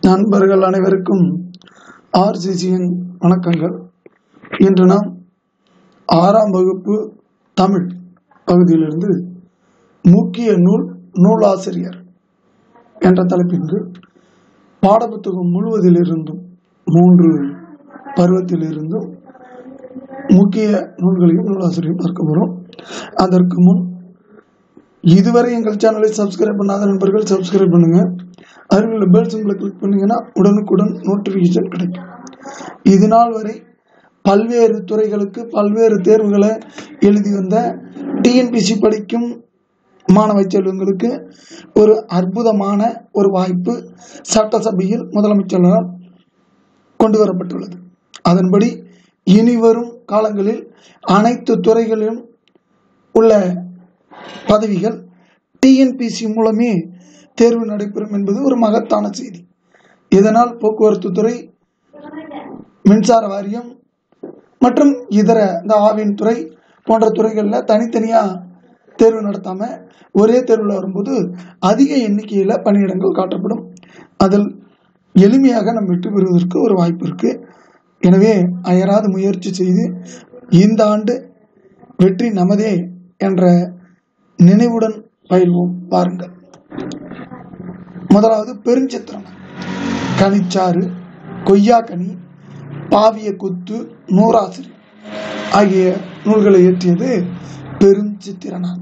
நண்பர்கள் அனைவருக்கும் ஆர்சிசியின் வணக்கங்கள் இன்று நாம் ஆறாம் வகுப்பு தமிழ் பகுதியிலிருந்து முக்கிய நூல் நூலாசிரியர் என்ற தலைப்பின் கீழ் பாடப்புத்தகம் முழுவதிலிருந்தும் மூன்று பருவத்திலிருந்தும் முக்கிய நூல்களையும் நூலாசிரியர் பார்க்க போகிறோம் அதற்கு முன் இதுவரை எங்கள் சேனலை சப்ஸ்கிரைப் பண்ணாத நண்பர்கள் சப்ஸ்கிரைப் பண்ணுங்க அருகில் பெல் சிம்பிளை கிளிக் பண்ணீங்கன்னா உடனுக்குடன் நோட்டிஃபிகேஷன் கிடைக்கும் இது நாள் வரை பல்வேறு துறைகளுக்கு பல்வேறு தேர்வுகளை எழுதி வந்த டிஎன்பிசி படிக்கும் மாணவ செல்வங்களுக்கு ஒரு அற்புதமான ஒரு வாய்ப்பு சட்டசபையில் முதலமைச்சரால் கொண்டு வரப்பட்டுள்ளது அதன்படி இனிவரும் காலங்களில் அனைத்து துறைகளிலும் உள்ள பதவிகள் டிஎன்பிசி மூலமே தேர்வு நடைபெறும் என்பது ஒரு மகத்தான செய்தி இதனால் போக்குவரத்து துறை மின்சார வாரியம் மற்றும் இதர இந்த ஆவின் துறை போன்ற துறைகளில் தனித்தனியாக தேர்வு நடத்தாம ஒரே தேர்வில் வரும்போது அதிக எண்ணிக்கையில் பணியிடங்கள் காட்டப்படும் அதில் எளிமையாக நம்ம வெற்றி பெறுவதற்கு ஒரு வாய்ப்பு இருக்கு எனவே அயராது முயற்சி செய்து இந்த ஆண்டு வெற்றி நமதே என்ற நினைவுடன் பயில்வோம் வாருங்கள் முதலாவது பெருஞ்சித்திரம் கனிச்சாறு கொய்யாக்கனி பாவிய குத்து நூறாசிரியர் ஆகிய நூல்களை இயற்றியது பெருஞ்சித்திரனார்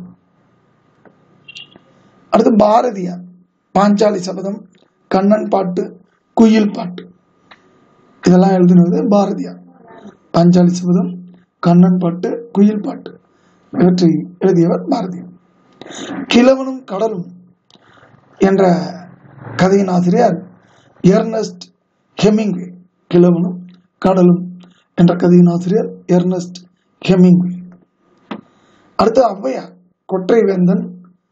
அடுத்து பாரதியார் பாஞ்சாலி சபதம் கண்ணன் பாட்டு குயில் பாட்டு இதெல்லாம் எழுதினது பாரதியார் பாஞ்சாலி சபதம் கண்ணன் பாட்டு குயில் பாட்டு இவற்றை எழுதியவர் பாரதியார் கிழவனும் கடலும் என்ற கதையின் ஆசிரியர் எர்னஸ்ட் ஹெமிங்வே கிழவனும் கடலும் என்ற கதையின் ஆசிரியர் எர்னஸ்ட் ஹெமிங்வே அடுத்து ஔவையார் கொற்றை வேந்தன்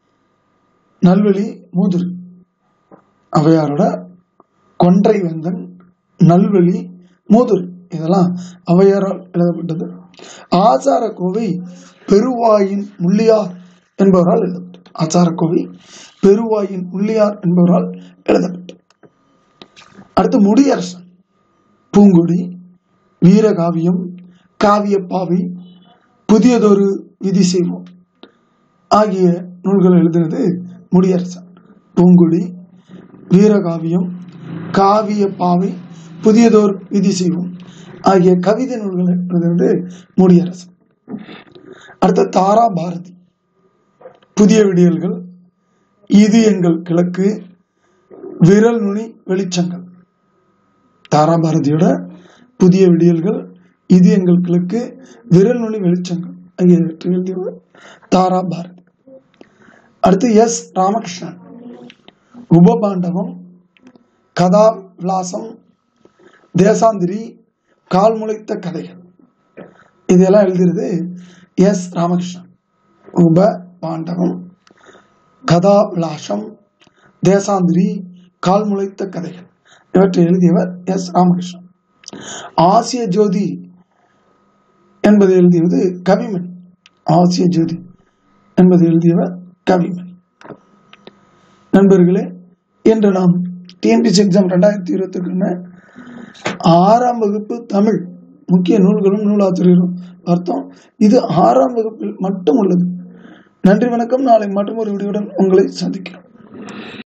நல்வெளி மூதுரு ஔவையாரோட கொன்றை வேந்தன் நல்வெளி மூதுரு இதெல்லாம் ஔவையாரால் எழுதப்பட்டது ஆசார கோவை பெருவாயின் முள்ளியார் என்பவரால் எழுதப்பட்டது ஆச்சார கோவை பெருவாயின் உள்ளியார் என்பவரால் எழுதப்பட்டது அடுத்து முடியரசன் பூங்கொடி வீரகாவியம் காவியப்பாவை புதியதொரு விதி செய்வோம் ஆகிய நூல்கள் எழுதினது முடியரசன் பூங்குடி வீரகாவியம் காவிய பாவை புதியதோர் விதி செய்வோம் ஆகிய கவிதை நூல்கள் எழுதினது முடியரசன் அடுத்த தாரா பாரதி புதிய விடியல்கள் இது எங்கள் கிழக்கு விரல் நுனி வெளிச்சங்கள் தாராபாரதியோட புதிய விடியல்கள் இது எங்கள் கிழக்கு விரல் நுனி வெளிச்சங்கள் ஆகியவற்றை எழுதியவர் தாரா பாரதி அடுத்து எஸ் ராமகிருஷ்ணன் உபபாண்டவம் கதா விலாசம் தேசாந்திரி கால் முளைத்த கதைகள் இதெல்லாம் எழுதுறது எஸ் ராமகிருஷ்ணன் உப பாண்டவம் கதா விலாசம் தேசாந்திரி கால் முளைத்த கதைகள் இவற்றை எழுதியவர் எஸ் ராமகிருஷ்ணன் ஆசிய ஜோதி என்பதை எழுதியது கவிமணி ஆசிய ஜோதி என்பதை எழுதியவர் கவிமணி நண்பர்களே இன்று நாம் டிஎன்பிசி எக்ஸாம் ரெண்டாயிரத்தி இருபத்தி ரெண்டு ஆறாம் வகுப்பு தமிழ் முக்கிய நூல்களும் நூலாசிரியரும் பார்த்தோம் இது ஆறாம் வகுப்பில் மட்டும் உள்ளது நன்றி வணக்கம் நாளை மற்றும் ஒரு வீடியோடன் உங்களை சந்திக்கிறோம்